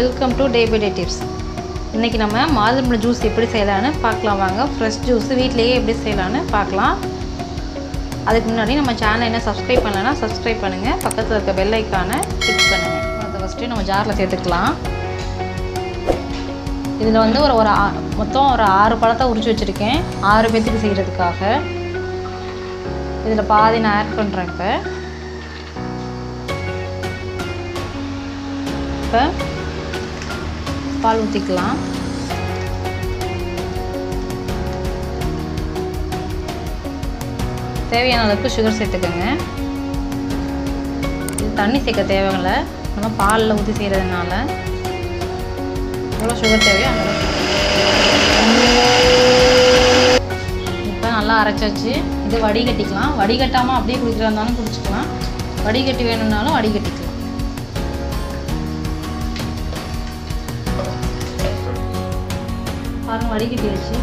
welcome to day by day tips இன்றைக்கி நம்ம மாதுளம்பழம் ஜூஸ் எப்படி செய்யலான்னு பார்க்கலாம் வாங்க ஃப்ரெஷ் ஜூஸ் வீட்டிலேயே எப்படி செய்யலான்னு பார்க்கலாம் அதுக்கு முன்னாடி நம்ம சேனலை என்ன சப்ஸ்கிரைப் பண்ணலைன்னா சப்ஸ்கிரைப் பண்ணுங்கள் பக்கத்தில் இருக்க பெல் ஐக்கானை கிளிக் பண்ணுங்கள் அதை ஃபஸ்ட்டு நம்ம ஜாரில் சேர்த்துக்கலாம் இதில் வந்து ஒரு ஒரு ஆ- மொத்தம் ஒரு ஆறு பழத்தை உரிச்சு வச்சுருக்கேன் ஆறு பேத்துக்கு செய்கிறதுக்காக இதில் பாதி நான் ஆட் பண்ணுறேன் இப்போ இப்போ பால் ஊற்றிக்கலாம் தேவையான அளவுக்கு சுகர் சேர்த்துக்கோங்க இது தண்ணி சேர்க்க தேவையில்ல நம்ம பாலில் ஊற்றி செய்கிறதுனால எவ்வளோ சுகர் தேவையோ அந்த இப்போ நல்லா அரைச்சாச்சு இது வடிகட்டிக்கலாம் வடிகட்டாமல் அப்படியே குடிக்கிறதா இருந்தாலும் குடிச்சிக்கலாம் வடிகட்டி வேணும்னாலும் வடிகட்டிக்கலாம் பாருங்க வடிகட்டியாச்சு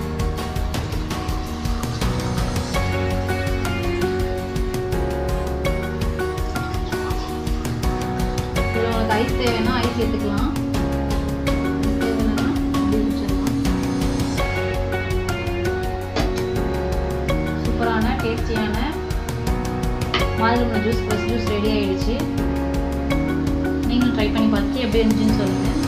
இதில் உங்களுக்கு ஐஸ் தேவைன்னா ஐஸ் எடுத்துக்கலாம் தேவைன்னா அப்படியே குடிச்சிடலாம் சூப்பரான டேஸ்டியான மாதுளம்பழம் ஜூஸ் ஃப்ரெஷ் ஜூஸ் ரெடி ஆயிடுச்சு நீங்களும் ட்ரை பண்ணி பார்த்துட்டு எப்படி இருந்துச்சுன்னு சொல்லுங்கள்